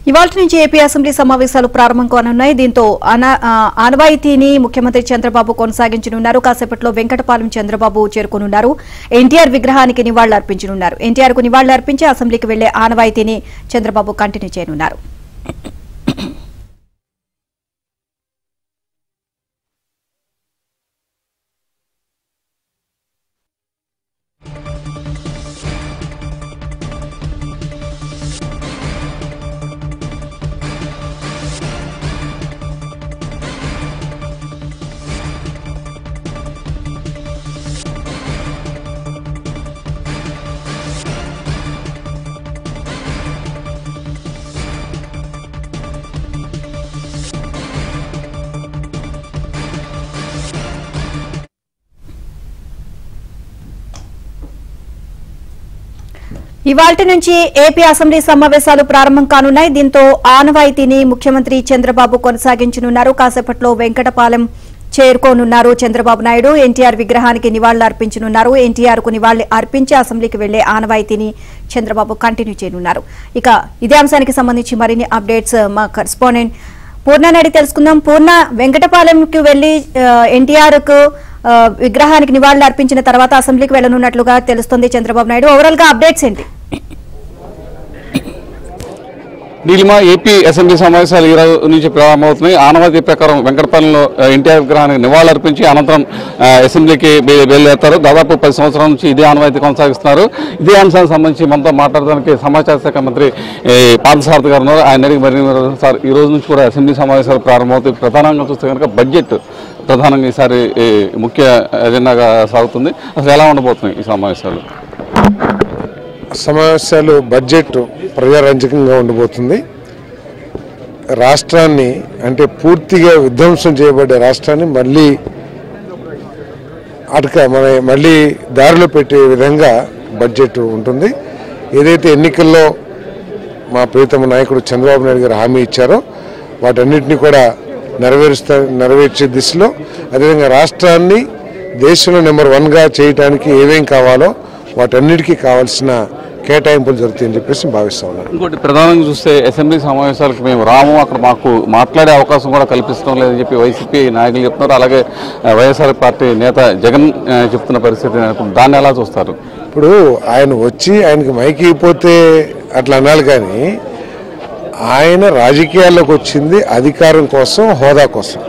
ఇవాళ నుంచి AP assembly సమావేశాలు ప్రారంభం కానున్నాయి దీంతో అన- ఆ, ఆనవాయితీని ముఖ్యమంత్రి చంద్రబాబు కొనసాగించనున్నారు కాసేపట్లో వెంకటపాలెం చంద్రబాబు చేరుకోనున్నారు ఎన్టీఆర్ విగ్రహానికి నివాళులర్పించనున్నారు ఎన్టీఆర్ కు నివాళులర్పించి అసెంబ్లీకి వెళ్లే ఆనవాయితీని చంద్రబాబు కంటిన్యూ చేయనున్నారు ఇవాల్టి నుంచి ఏపీ అసెంబ్లీ సమావేశాలు ప్రారంభం కానున్నాయి దీంతో ఆనవాయితీని ముఖ్యమంత్రి చంద్రబాబు కొనసాగించనున్నారు కాసేపట్లో వెంకటపాలెం చేరుకోనున్నారు చంద్రబాబు నాయుడు ఎన్టీఆర్ విగ్రహానికి నివాళులు అర్పించనున్నారు ఎన్టీఆర్ కు నివాళులు అర్పించి అసెంబ్లీకి వెళ్లే ఆనవాయితీని చంద్రబాబు కంటిన్యూ చేయనున్నారు ఇక ఇదే అంశానికి సంబంధించి మరిన్ని అప్డేట్స్ మా కరెస్పాండెంట్ పూర్ణాని తెలుసుకుందాం పూర్ణ వెంకటపాలెంకి వెళ్లి ఎన్టీఆర్ కు ఆ, విగ్రహానికి నివాళులు అర్పించిన తర్వాత అసెంబ్లీకి వెళ్లనున్నట్లుగా తెలుస్తోంది చంద్రబాబు నాయుడు ఓవరాల్ గా అప్డేట్స్ ఏంటి నీలిమ ఏపీ అసెంబ్లీ సమావేశాలు ఈ రోజు నుంచి ప్రారంభమవుతున్నాయి ఆనవాయితీ ప్రకారం వెంకటపాలెంలో ఆ, ఎన్టీఆర్ విగ్రహానికి నివాళులర్పించి అనంతరం ఆ, అసెంబ్లీకి బయ- బయలుదేరుతారు దాదాపు పది సంవత్సరాల నుంచి ఇదే ఆనవాయితీ కొనసాగిస్తున్నారు ఇదే అంశానికి సంబంధించి మనతో మాట్లాడడానికి సమాచార శాఖ మంత్రి ఏ, పార్థసారథి గారు ఉన్నారు ఆయన అడిగి మరి సార్ ఈ రోజు నుంచి కూడా అసెంబ్లీ సమావేశాలు ప్రారంభమవుతాయి ప్రధానంగా చూస్తే కనుక బడ్జెట్ ప్రధానంగా ఈసారి ఏ, ముఖ్య ఎజెండాగా సాగుతుంది అసలు ఎలా ఉండబోతున్నాయి ఈ సమావేశాలు సమావేశాలు బడ్జెట్ ప్రజారంజకంగా ఉండబోతుంది రాష్ట్రాన్ని అంటే పూర్తిగా విధ్వంసం చేయబడ్డ రాష్ట్రాన్ని మళ్ళీ అటక మన మళ్ళీ దారిలో పెట్టే విధంగా బడ్జెట్ ఉంటుంది ఏదైతే ఎన్నికల్లో మా ప్రీతమ నాయకుడు చంద్రబాబు నాయుడు గారు హామీ ఇచ్చారో వాటన్నిటిని కూడా నెరవేరుస్తా నెరవేర్చే దిశలో అదేవిధంగా రాష్ట్రాన్ని దేశంలో నెంబర్ వన్గా చేయడానికి ఏమేం కావాలో వాటన్నిటికీ కావాల్సిన కేటాయింపులు జరుగుతాయని చెప్పేసి భావిస్తా ఉన్నాను ఇంకోటి ప్రధానంగా చూస్తే అసెంబ్లీ సమావేశాలకు మేము రాము అక్కడ మాకు మాట్లాడే అవకాశం కూడా కల్పిస్తాం లేదని చెప్పి వైసీపీ నాయకులు చెప్తున్నారు అలాగే ఆ, వైఎస్ఆర్ పార్టీ నేత జగన్ ఆ, చెప్తున్న పరిస్థితి అనుకుంటున్నాను. దాన్ని ఎలా చూస్తారు ఇప్పుడు ఆయన వచ్చి ఆయనకి మైకి అయిపోతే అట్లా అనాలి కానీ ఆయన రాజకీయాల్లోకి వచ్చింది అధికారం కోసం హోదా కోసం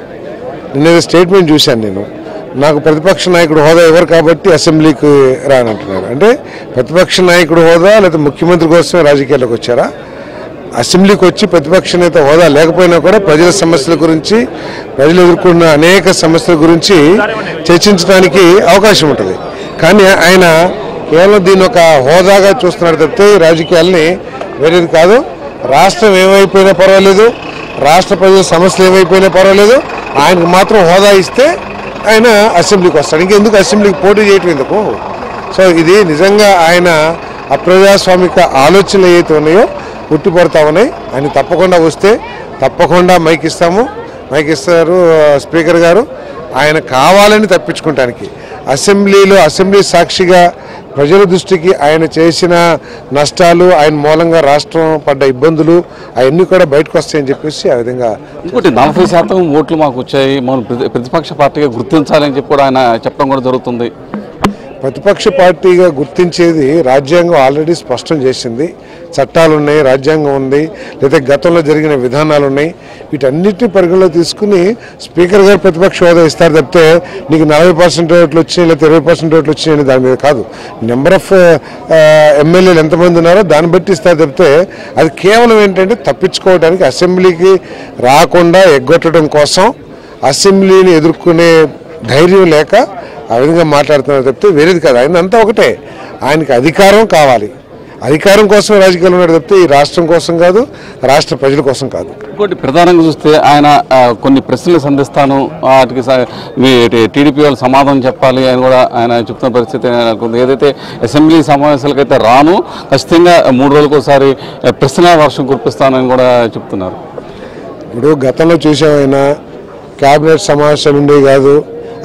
నిన్న స్టేట్మెంట్ చూశాను నేను నాకు ప్రతిపక్ష నాయకుడు హోదా ఎవరు కాబట్టి అసెంబ్లీకి రానంటున్నారు అంటే ప్రతిపక్ష నాయకుడు హోదా లేదా ముఖ్యమంత్రి కోసమే రాజకీయాల్లోకి వచ్చారా అసెంబ్లీకి వచ్చి ప్రతిపక్ష నేత హోదా లేకపోయినా కూడా ప్రజల సమస్యల గురించి ప్రజలు ఎదుర్కొన్న అనేక సమస్యల గురించి చర్చించడానికి అవకాశం ఉంటుంది కానీ ఆయన కేవలం దీన్ని ఒక హోదాగా చూస్తున్నాడు తప్పితే ఈ రాజకీయాల్ని వేరేది కాదు రాష్ట్రం ఏమైపోయినా పర్వాలేదు రాష్ట్ర ప్రజల సమస్యలు ఏమైపోయినా పర్వాలేదు ఆయనకు మాత్రం హోదా ఇస్తే ఆయన అసెంబ్లీకి వస్తాడు ఇంకెందుకు అసెంబ్లీకి పోటీ చేయటం ఎందుకు సో ఇది నిజంగా ఆయన అప్రజాస్వామిక ఆలోచనలు ఏవైతే ఉన్నాయో పుట్టిపడతా ఉన్నాయి ఆయన తప్పకుండా వస్తే తప్పకుండా మైక్ ఇస్తాము మైక్ ఇస్తారు ఆ, స్పీకర్ గారు ఆయన కావాలని తప్పించుకుంటానికి అసెంబ్లీలో అసెంబ్లీ సాక్షిగా ప్రజల దృష్టికి ఆయన చేసిన నష్టాలు ఆయన మూలంగా రాష్ట్రం పడ్డ ఇబ్బందులు అవన్నీ కూడా బయటకు వస్తాయని చెప్పేసి ఆ విధంగా ఇంకోటి నలభై శాతం ఓట్లు మాకు వచ్చాయి మనం ప్రతి- ప్రతిపక్ష పార్టీగా గుర్తించాలని చెప్పి కూడా ఆయన చెప్పడం కూడా జరుగుతుంది ప్రతిపక్ష పార్టీగా గుర్తించేది రాజ్యాంగం ఆల్రెడీ స్పష్టం చేసింది చట్టాలు ఉన్నాయి రాజ్యాంగం ఉంది లేదా గతంలో జరిగిన విధానాలు ఉన్నాయి వీటన్నిటిని పరిగణలో తీసుకుని స్పీకర్ గారు ప్రతిపక్ష హోదా ఇస్తారు తప్పితే నీకు నలభై పర్సెంట్ ఓట్లు వచ్చినాయి లేదా ఇరవై పర్సెంట్ ఓట్లు వచ్చినాయని దాని మీద కాదు నెంబర్ ఆఫ్ ఎమ్మెల్యేలు ఎంతమంది ఉన్నారో దాన్ని బట్టి ఇస్తారు తప్పితే అది కేవలం ఏంటంటే తప్పించుకోవడానికి అసెంబ్లీకి రాకుండా ఎగ్గొట్టడం కోసం అసెంబ్లీని ఎదుర్కొనే ధైర్యం లేక ఆ విధంగా మాట్లాడుతున్నారు తప్పితే వేరేది కాదు ఆయన అంతా ఒకటే ఆయనకి అధికారం కావాలి అధికారం కోసం రాజకీయాలు ఉన్నాడు తప్పితే ఈ రాష్ట్రం కోసం కాదు రాష్ట్ర ప్రజల కోసం కాదు ఇంకోటి ప్రధానంగా చూస్తే ఆయన ఆ, కొన్ని ప్రశ్నలు సంధిస్తాను వాటికి స- మీ టీడీపీ వాళ్ళు సమాధానం చెప్పాలి అని కూడా ఆయన చెప్తున్న పరిస్థితి అనుకుంది ఏదైతే అసెంబ్లీ సమావేశాలకైతే రాను ఖచ్చితంగా మూడు రోజులకు ఒకసారి ప్రశ్న వర్షం కురిపిస్తానని కూడా చెప్తున్నారు ఇప్పుడు గతంలో చూసామైనా క్యాబినెట్ సమావేశాలు ఉండేవి కాదు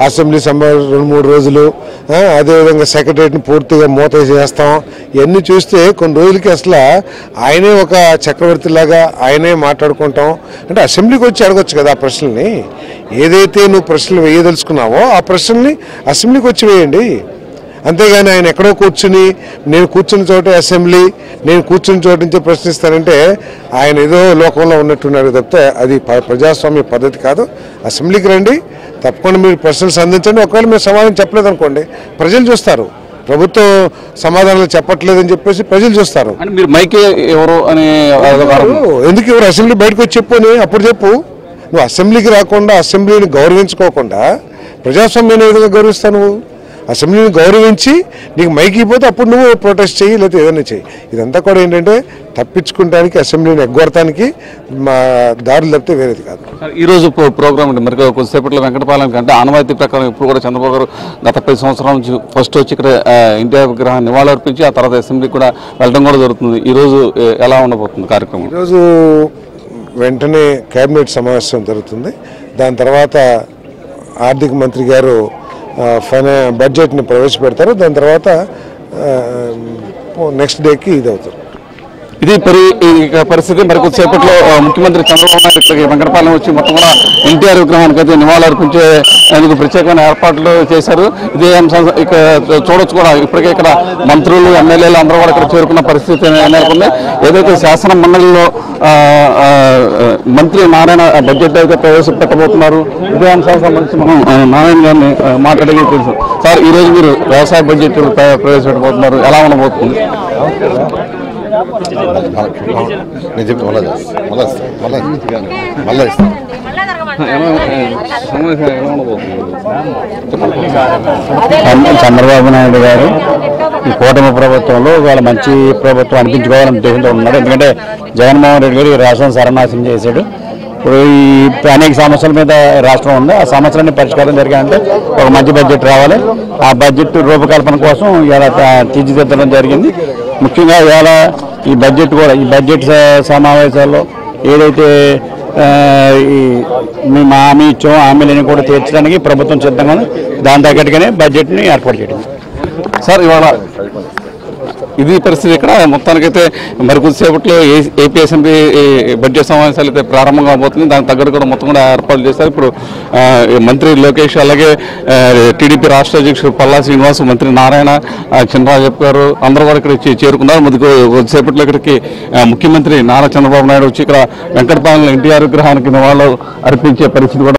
అసెంబ్లీ సమావేశం రెండు మూడు రోజులు ఆ, అదేవిధంగా సెక్రటరీని పూర్తిగా మూత చేస్తాం ఇవన్నీ చూస్తే కొన్ని రోజులకి అసలు ఆయనే ఒక చక్రవర్తిలాగా ఆయనే మాట్లాడుకుంటాం అంటే అసెంబ్లీకి వచ్చి అడగొచ్చు కదా ఆ ప్రశ్నల్ని ఏదైతే నువ్వు ప్రశ్నలు వేయదలుచుకున్నావో ఆ ప్రశ్నల్ని అసెంబ్లీకి వచ్చి వేయండి అంతేగాని ఆయన ఎక్కడో కూర్చుని నేను కూర్చున్న చోట అసెంబ్లీ నేను కూర్చున్న చోట నుంచే ప్రశ్నిస్తానంటే ఆయన ఏదో లోకంలో ఉన్నట్టున్నారు తప్పితే అది ప- ప్రజాస్వామ్య పద్ధతి కాదు అసెంబ్లీకి రండి తప్పకుండా మీరు ప్రశ్నలు సంధించండి ఒకవేళ మీరు సమాధానం చెప్పలేదు అనుకోండి ప్రజలు చూస్తారు ప్రభుత్వం సమాధానాలు చెప్పట్లేదని చెప్పేసి ప్రజలు చూస్తారు అంటే మీరు మైకే ఎవరు అనే అధికారం ఎవరు? ఎందుకు ఎవరు అసెంబ్లీ బయటకు వచ్చి చెప్పు అని అప్పుడు చెప్పు నువ్వు అసెంబ్లీకి రాకుండా అసెంబ్లీని గౌరవించుకోకుండా ప్రజాస్వామ్యాన్ని ఏ విధంగా గౌరవిస్తావు నువ్వు అసెంబ్లీని గౌరవించి నీకు మైక్ ఇవ్వకపోతే అప్పుడు నువ్వు ప్రొటెస్ట్ చేయి లేకపోతే ఏదైనా చేయి ఇదంతా కూడా ఏంటంటే తప్పించుకుంటానికి అసెంబ్లీని ఎగ్గొడటానికి మా దారులు తప్పితే వేరేది కాదు సార్, ఈ రోజు ప్రో- ప్రోగ్రామ్ ఉంది మరి కొద్దిసేపట్లో వెంకటపాలెం అంటే ఆనవాయితీ ప్రకారం ఇప్పుడు కూడా చంద్రబాబు గారు గత పది సంవత్సరాల నుంచి ఫస్ట్ వచ్చి ఇక్కడ ఆ, ఎన్టీఆర్ విగ్రహాన్ని నివాళులర్పించి ఆ తర్వాత అసెంబ్లీకి కూడా వెళ్ళడం కూడా జరుగుతుంది ఈ రోజు ఏ, ఎలా ఉండబోతుంది కార్యక్రమం ఈరోజు వెంటనే కేబినెట్ సమావేశం జరుగుతుంది దాని తర్వాత ఆర్థిక మంత్రి గారు ఆ, ఫైనా బడ్జెట్ని ప్రవేశపెడతారు దాని తర్వాత నెక్స్ట్ డేకి ఇది అవుతారు ఇది పరి ఈ పరిస్థితి మరి కొద్దిసేపట్లో ఆ, ముఖ్యమంత్రి చంద్రబాబు నాయుడు ఇక్కడికి వెంకటపాలెం వచ్చి మొత్తం కూడా ఎన్టీఆర్ విగ్రహానికి అయితే నివాళులర్పించే అందుకు ప్రత్యేకమైన ఏర్పాట్లు చేశారు ఇదే అంశం ఇక్కడ చూడొచ్చు కూడా ఇప్పటికే ఇక్కడ మంత్రులు ఎమ్మెల్యేలు అందరూ కూడా ఇక్కడ చేరుకున్న పరిస్థితి నెలకొంది ఏదైతే శాసన మండలిలో ఆ, ఆ, మంత్రి నారాయణ బడ్జెట్ అయితే ప్రవేశపెట్టబోతున్నారు ఇదే అంశానికి సంబంధించి మనం ఆ, నారాయణ గారిని ఆ, మాట్లాడేది తెలుసు సార్ ఈ రోజు మీరు వ్యవసాయ బడ్జెట్ ప్ర- ప్రవేశపెట్టబోతున్నారు ఎలా ఉండబోతుంది నేను చెప్తా మళ్ళా చేస్తా. మళ్ళా ఇస్తా. మళ్ళా ఇస్తా. మళ్ళా ఇస్తా. చంద్రబాబు నాయుడు గారు ఈ కూటమి ప్రభుత్వంలో వాళ్ళ మంచి ప్రభుత్వం అనిపించుకోవాలని ఉద్దేశంతో ఉన్నారు ఎందుకంటే జగన్మోహన్ రెడ్డి గారు ఈ రాష్ట్రం సర్వనాశనం చేశాడు ఇప్పుడు ఈ అనేక సమస్యల మీద రాష్ట్రం ఉంది ఆ సమస్యలన్నీ పరిష్కారం జరిగాయంటే ఒక మంచి బడ్జెట్ రావాలి ఆ బడ్జెట్ రూపకల్పన కోసం ఇలా తీర్చిదిద్దడం జరిగింది ముఖ్యంగా ఇవాళ ఈ బడ్జెట్ కూడా ఈ బడ్జెట్ స- సమావేశాల్లో ఏదైతే ఆ, ఈ మేము హామీ ఇచ్చాం హామీలని కూడా తీర్చడానికి ప్రభుత్వం సిద్ధంగా ఉంది దాని తగ్గట్టుగానే బడ్జెట్ని ఏర్పాటు చేయడం సార్ ఇవాళ ఇది పరిస్థితి ఇక్కడ మొత్తానికైతే మరి కొద్దిసేపట్లో ఏ- ఏపీ అసెంబ్లీ ఈ బడ్జెట్ సమావేశాలు అయితే ప్రారంభం కాబోతుంది దానికి తగ్గట్టు కూడా మొత్తం కూడా ఏర్పాట్లు చేశారు ఇప్పుడు ఆ, ఈ మంత్రి లోకేష్ అలాగే ఆ, టీడీపీ రాష్ట్ర అధ్యక్షుడు పల్లా శ్రీనివాస్ మంత్రి నారాయణ ఆ, చినరాజప్ప గారు అందరూ కూడా ఇక్కడ వచ్చి చేరుకున్నారు మరి కొ- కొద్దిసేపట్లో ఇక్కడికి ఆ, ముఖ్యమంత్రి నారా చంద్రబాబు నాయుడు వచ్చి ఇక్కడ వెంకటపాలెం ఎన్టీఆర్ విగ్రహానికి నివాళులు అర్పించే పరిస్థితి కూడా